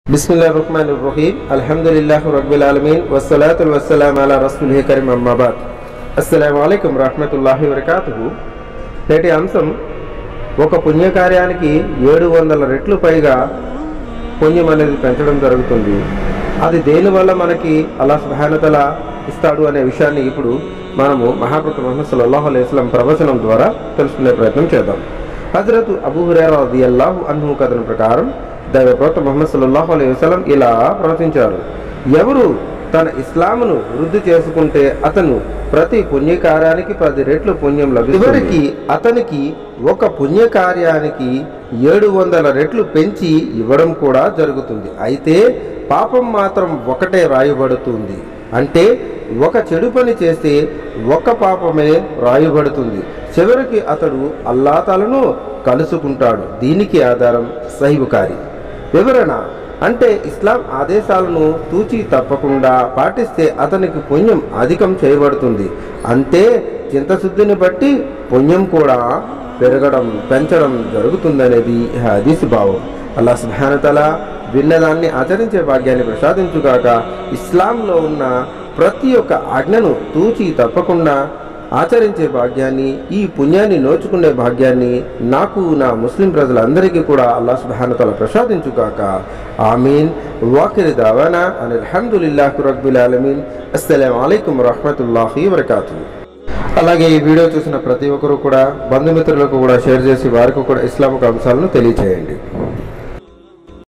బిస్మిల్లా రహమాన్ రహీం అల్హమ్దుల్లాహ్ రబ్బిల్ ఆలమీన్ వస్సలాతు వస్సలాం అలా రసూలిహి కరీం అమ్మాబాద్ అస్సలాము అలైకుం రహమతుల్లాహి వరకాతుహు నేటి అంశం ఒక పుణ్యకార్యానికి ఏడు వందల రెట్లు పైగా పుణ్యం అనేది పెంచడం జరుగుతుంది అది దేనివల్ల మనకి అల్లా సుబానతల ఇస్తాడు అనే విషయాన్ని ఇప్పుడు మనము మహాప్రభు ముహమ్మద్ సల్లల్లాహు అలైహి వసల్లం ప్రవచనం ద్వారా తెలుసుకునే ప్రయత్నం చేద్దాం హజరత్ అబూ హురైరా రదియల్లాహు అన్హు కథన ప్రకారం దైవ ప్రవక్త ముహమ్మద్ సల్లల్లాహు అలైహి వసల్లం ఇలా ప్రవచించారు ఎవరు తన ఇస్లామును వృద్ధి చేసుకుంటే అతను ప్రతి పుణ్యకార్యానికి పది రెట్లు పుణ్యం లభిస్తుంది చివరికి అతనికి ఒక పుణ్యకార్యానికి ఏడు వందల రెట్లు పెంచి ఇవ్వడం కూడా జరుగుతుంది అయితే పాపం మాత్రం ఒకటే రాయబడుతుంది అంటే ఒక చెడు పని చేస్తే ఒక పాపమే రాయబడుతుంది చివరికి అతడు అల్లాతలను కలుసుకుంటాడు దీనికి ఆధారం సహిబుకారి వివరణ అంటే ఇస్లాం ఆదేశాలను తూచి తప్పకుండా పాటిస్తే అతనికి పుణ్యం అధికం చేయబడుతుంది అంతే చింతశుద్ధిని బట్టి పుణ్యం కూడా పెరగడం పెంచడం జరుగుతుందనేది ఈ హదీసు భావం అల్లా సుభానతల విన్నదాన్ని ఆచరించే భాగ్యాన్ని ప్రసాదించుగాక ఇస్లాంలో ఉన్న ప్రతి ఒక్క ఆజ్ఞను తూచి తప్పకుండా ఆచరించే భాగ్యాన్ని ఈ పుణ్యాన్ని నోచుకునే భాగ్యాన్ని నాకు నా ముస్లిం ప్రజలందరికీ కూడా అల్లా సుబానతల ప్రసాదించుగాక ఆమీన్ వాకిరి దావానా అని అల్హమ్దుల్లాహ్ రబ్బిల్ ఆలమీన్ అస్సలం అయికం వరహమతుల్లాహి వరకాతు అలాగే ఈ వీడియో చూసిన ప్రతి ఒక్కరూ కూడా బంధుమిత్రులకు కూడా షేర్ చేసి వారికి కూడా ఇస్లామిక్ అంశాలను తెలియచేయండి